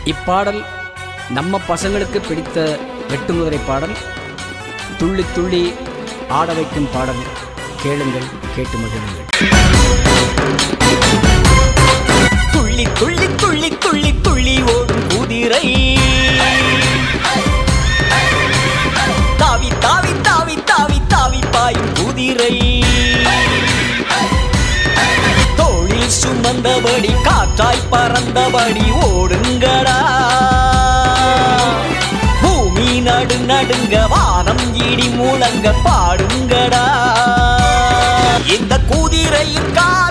இப்பாடல் நம்ம பசங்களுக்கு பிடித்த வெட்டுமுதிரை பாடல் துள்ளி துள்ளி ஆட வைக்கும் பாடல் கேளுங்கள் கேட்டு மகிழுங்கள் துள்ளி துள்ளி துள்ளி துள்ளி துள்ளி ஓடும் குதிரை தாவி தாவி தாவி தாவி தாவி பாயும் குதிரை தோளில் சுமந்தபடி காற்றாய் பறந்தபடி ஓடுங்கடா பூமி நடு நடுங்க வானம் இடி முழங்க பாடுங்கடா இந்த குதிரையின் கால்